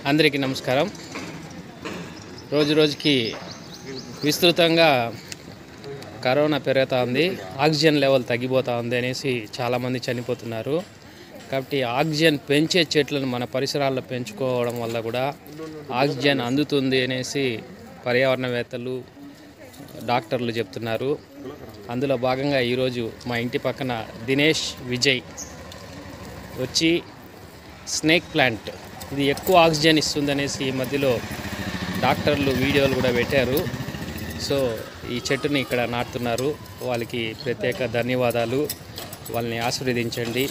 అందరికీ నమస్కారం రోజు రోజుకి విస్తృతంగా కరోనా పెరుగుతూ ఉంది ఆక్సిజన్ లెవెల్ తగ్గిపోతూ ఉంది అనేసి చాలామంది చనిపోతున్నారు కాబట్టి ఆక్సిజన్ పెంచే చెట్లను మన పరిసరాల్లో పెంచుకోవడం వల్ల కూడా ఆక్సిజన్ అందుతుంది అనేసి పర్యావరణవేత్తలు డాక్టర్లు చెప్తున్నారు అందులో భాగంగా ఈరోజు మా ఇంటి పక్కన దినేష్ విజయ్ వచ్చి స్నేక్ ప్లాంట్ ఇది ఎక్కువ ఆక్సిజన్ ఇస్తుందనేసి ఈ మధ్యలో డాక్టర్లు వీడియోలు కూడా పెట్టారు సో ఈ చెట్టుని ఇక్కడ నాటుతున్నారు వాళ్ళకి ప్రత్యేక ధన్యవాదాలు వాళ్ళని ఆశీర్వదించండి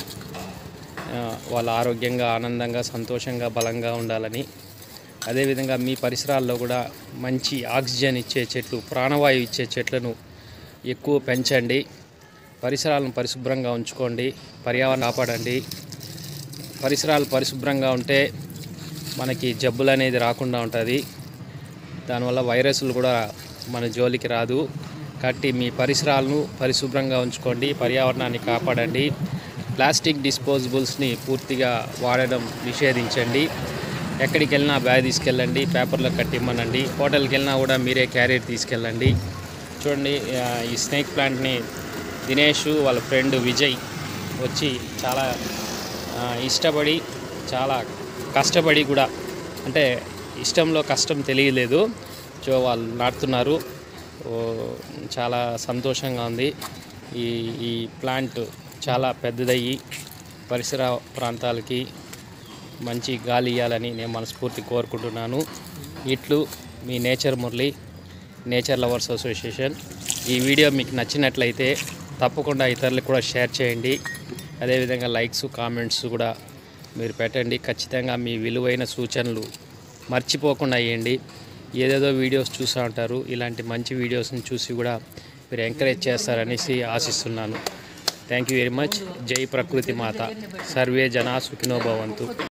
ఆ, వాళ్ళ ఆరోగ్యంగా ఆనందంగా సంతోషంగా బలంగా ఉండాలని అదేవిధంగా మీ పరిసరాల్లో కూడా మంచి ఆక్సిజన్ ఇచ్చే చెట్లు ప్రాణవాయువు ఇచ్చే చెట్లను ఎక్కువ పెంచండి పరిసరాలను పరిశుభ్రంగా ఉంచుకోండి పర్యావరణం కాపాడండి పరిసరాలు పరిశుభ్రంగా ఉంటే మనకి జబ్బులు అనేది రాకుండా ఉంటుంది దానివల్ల వైరస్లు కూడా మన జోలికి రాదు కాబట్టి మీ పరిసరాలను పరిశుభ్రంగా ఉంచుకోండి పర్యావరణాన్ని కాపాడండి ప్లాస్టిక్ డిస్పోజబుల్స్ని పూర్తిగా వాడడం నిషేధించండి ఎక్కడికి వెళ్ళినా బ్యాగ్ తీసుకెళ్ళండి పేపర్లో కట్టిమ్మనండి హోటల్కి వెళ్ళినా కూడా మీరే క్యారియర్ తీసుకెళ్ళండి చూడండి ఆ, ఈ స్నేక్ ప్లాంట్ని దినేష్ వాళ్ళ ఫ్రెండ్ విజయ్ వచ్చి చాలా ఆ, ఇష్టపడి చాలా కష్టపడి కూడా అంటే ఇష్టంలో కష్టం తెలియలేదు సో వాళ్ళు నాటుతున్నారు ఓ, చాలా సంతోషంగా ఉంది ఈ ఈ ప్లాంట్ చాలా పెద్దదయ్యి పరిసర ప్రాంతాలకి మంచి గాలి ఇవ్వాలని నేను మనస్ఫూర్తి కోరుకుంటున్నాను ఇట్లు మీ nature Murali nature lovers association ఈ వీడియో మీకు నచ్చినట్లయితే తప్పకుండా ఇతరులకు కూడా షేర్ చేయండి అదేవిధంగా లైక్స్ కామెంట్స్ కూడా మీరు పెట్టండి ఖచ్చితంగా మీ విలువైన సూచనలు మర్చిపోకుండా వేయండి ఏదేదో వీడియోస్ చూస్తూ ఉంటారు ఇలాంటి మంచి వీడియోస్ని చూసి కూడా మీరు ఎంకరేజ్ చేస్తారనేసి ఆశిస్తున్నాను థ్యాంక్ యూ వెరీ మచ్ జై ప్రకృతి మాత సర్వే జనా సుఖినో భవంతు